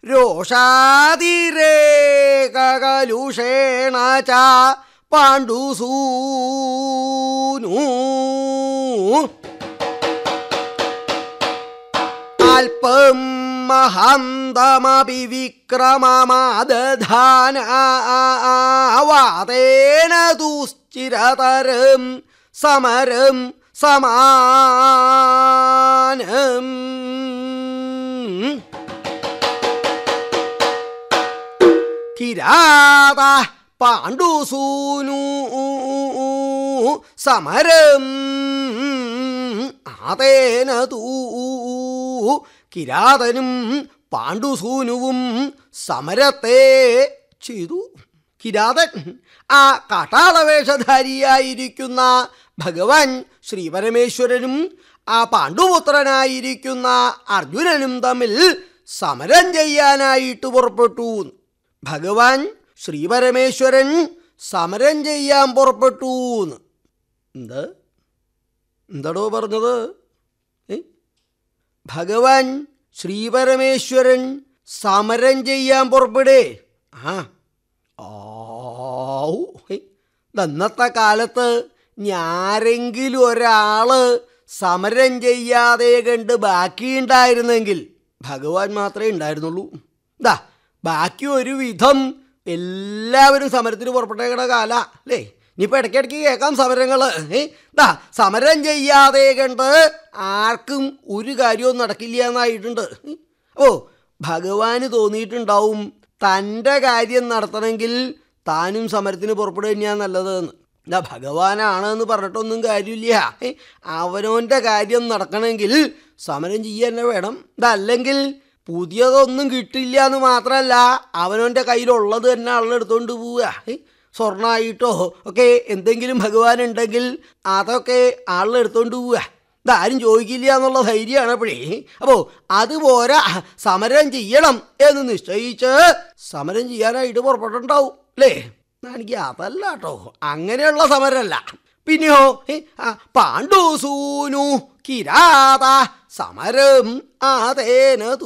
രോഷാതിരേകകലുഷേണ ച പാണ്ഡുസൂനു അല്പം മഹന്തമപി വിക്രമമാദധാനവാദേന ദുശ്ചിരതരം സമരം സമാനം കിരാത പാണ്ഡുസൂനു സമരം ആതേന തൂ കിരാതനും പാണ്ഡുസൂനുവും സമരത്തെ ചെയ്തു കിരാതൻ ആ കാട്ടാളവേഷധാരിയായിരിക്കുന്ന ഭഗവാൻ ശ്രീപരമേശ്വരനും ആ പാണ്ഡുപുത്രനായിരിക്കുന്ന അർജുനനും തമ്മിൽ സമരം ചെയ്യാനായിട്ട് പുറപ്പെട്ടു ഭഗവാൻ ശ്രീപരമേശ്വരൻ സമരം ചെയ്യാൻ പുറപ്പെട്ടു എന്ത് എന്താടോ പറഞ്ഞത് ഏ? ഭഗവാൻ ശ്രീപരമേശ്വരൻ സമരം ചെയ്യാൻ പുറപ്പെടേ ആ ആവൂ ഹേ. ഇന്നത്തെ കാലത്ത് ഞാരെങ്കിലും ഒരാള് സമരം ചെയ്യാതെ കണ്ട് ബാക്കിയുണ്ടായിരുന്നെങ്കിൽ ഭഗവാൻ മാത്രമേ ഉണ്ടായിരുന്നുള്ളൂ ഇതാ ബാക്കി ഒരു വിധം എല്ലാവരും സമരത്തിന് പുറപ്പെട്ടേക്കണ കാല അല്ലേ ഇനിയിപ്പോൾ ഇടയ്ക്കിടയ്ക്ക് കേൾക്കാം സമരങ്ങൾ ഏ ദാ സമരം ചെയ്യാതെ കണ്ട് ആർക്കും ഒരു കാര്യവും നടക്കില്ല എന്നായിട്ടുണ്ട് ഓ ഭഗവാന് തോന്നിയിട്ടുണ്ടാവും തൻ്റെ കാര്യം നടത്തണമെങ്കിൽ താനും സമരത്തിന് പുറപ്പെടുക തന്നെയാണ് നല്ലത് എന്ന് ഇതാ ഭഗവാനാണെന്ന് പറഞ്ഞിട്ടൊന്നും കാര്യമില്ല ഏ, അവനവൻ്റെ കാര്യം നടക്കണമെങ്കിൽ സമരം ചെയ്യാൻ തന്നെ വേണം ഇതല്ലെങ്കിൽ പുതിയതൊന്നും കിട്ടില്ല എന്ന് മാത്രമല്ല അവനവൻ്റെ കയ്യിലുള്ളത് തന്നെ ആളെടുത്തോണ്ട് പോവുക ഏ, സ്വർണ്ണമായിട്ടോ ഒക്കെ എന്തെങ്കിലും ഭഗവാൻ ഉണ്ടെങ്കിൽ അതൊക്കെ ആളെടുത്തോണ്ട് പോവുക ഇതാരും ചോദിക്കില്ല എന്നുള്ള ധൈര്യമാണ് അപ്പോഴേ അപ്പോൾ അതുപോരാ സമരം ചെയ്യണം എന്ന് നിശ്ചയിച്ച് സമരം ചെയ്യാനായിട്ട് പുറപ്പെട്ടുണ്ടാവും അല്ലേ എനിക്ക് അതല്ല കേട്ടോ അങ്ങനെയുള്ള സമരമല്ല പിന്നെയോ ഏ, ആ, പാണ്ഡുസൂനു കിരാത സമരം ആതേന തൂ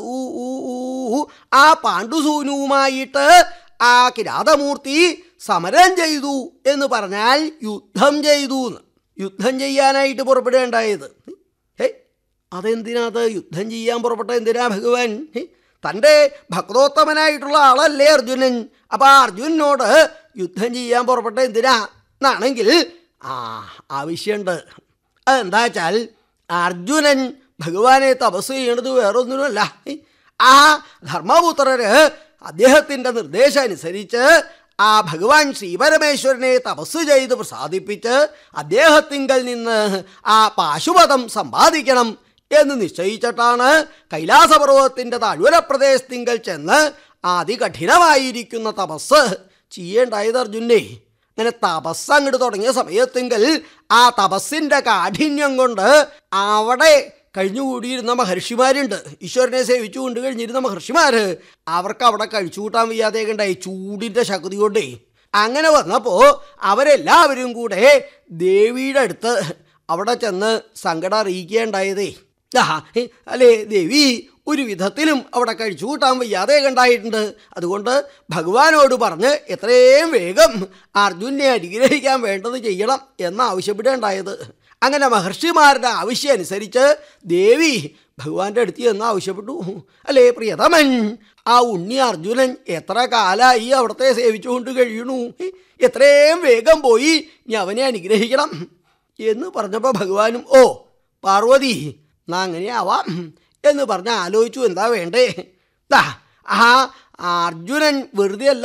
ആ പാണ്ഡുസൂനുവുമായിട്ട് ആ കിരാതമൂർത്തി സമരം ചെയ്തു എന്ന് പറഞ്ഞാൽ യുദ്ധം ചെയ്തു എന്ന് യുദ്ധം ചെയ്യാനായിട്ട് പുറപ്പെടുകയുണ്ടായത് ഹേ അതെന്തിനാത് യുദ്ധം ചെയ്യാൻ പുറപ്പെട്ട എന്തിനാ ഭഗവാൻ ഹേ, തൻ്റെ ഭക്തോത്തമനായിട്ടുള്ള ആളല്ലേ അർജുനൻ അപ്പം ആ അർജുനനോട് യുദ്ധം ചെയ്യാൻ പുറപ്പെട്ട എന്തിനാ എന്നാണെങ്കിൽ ആ ആവശ്യമുണ്ട് അതെന്താ വെച്ചാൽ അർജുനൻ ഭഗവാനെ തപസ് ചെയ്യണത് വേറൊന്നിനുമല്ല ഹേ, ആ ധർമ്മപുത്രര് അദ്ദേഹത്തിൻ്റെ നിർദ്ദേശം അനുസരിച്ച് ആ ഭഗവാൻ ശ്രീപരമേശ്വരനെ തപസ് ചെയ്ത് പ്രസാദിപ്പിച്ച് അദ്ദേഹത്തിങ്കൽ നിന്ന് ആ പാശുപതം സമ്പാദിക്കണം എന്ന് നിശ്ചയിച്ചിട്ടാണ് കൈലാസപർവ്വതത്തിൻ്റെ താഴ്വര പ്രദേശത്തിങ്കൽ ചെന്ന് അതികഠിനമായിരിക്കുന്ന തപസ് ചെയ്യേണ്ടായത് അർജുനെ അങ്ങനെ തപസ് അങ്ങോട്ട് തുടങ്ങിയ സമയത്തെങ്കിൽ ആ തപസ്സിൻ്റെ കാഠിന്യം കൊണ്ട് അവിടെ കഴിഞ്ഞുകൂടിയിരുന്ന മഹർഷിമാരുണ്ട് ഈശ്വരനെ സേവിച്ചു കൊണ്ട് കഴിഞ്ഞിരുന്ന മഹർഷിമാർ അവർക്ക് അവിടെ കഴിച്ചു കൂട്ടാൻ വയ്യാതെ ഉണ്ടായി ചൂടിൻ്റെ ശക്തി കൊണ്ടേ അങ്ങനെ വന്നപ്പോൾ അവരെല്ലാവരും കൂടെ ദേവിയുടെ അടുത്ത് അവിടെ ചെന്ന് സങ്കടം അറിയിക്കുകയുണ്ടായതേ ആ ഹേ, അല്ലേ ദേവി ഒരു വിധത്തിലും അവിടെ കഴിച്ചു കൂട്ടാൻ വയ്യാതെ കണ്ടായിട്ടുണ്ട് അതുകൊണ്ട് ഭഗവാനോട് പറഞ്ഞ് എത്രയും വേഗം അർജുനെ അനുഗ്രഹിക്കാൻ വേണ്ടത് ചെയ്യണം എന്ന് ആവശ്യപ്പെടുകയുണ്ടായത് അങ്ങനെ മഹർഷിമാരുടെ ആവശ്യം അനുസരിച്ച് ദേവി ഭഗവാന്റെ അടുത്ത് എന്ന് ആവശ്യപ്പെട്ടു അല്ലേ പ്രിയതമൻ ആ ഉണ്ണി അർജുനൻ എത്ര കാലായി അവിടത്തെ സേവിച്ചുകൊണ്ട് കഴിയണു എത്രയും വേഗം പോയി ഇനി അവനെ അനുഗ്രഹിക്കണം എന്ന് പറഞ്ഞപ്പോൾ ഭഗവാനും ഓ പാർവതി എന്നാ അങ്ങനെ ആവാം എന്ന് പറഞ്ഞ് ആലോചിച്ചു എന്താ വേണ്ടേ ദാ ആ അർജുനൻ വെറുതെ അല്ല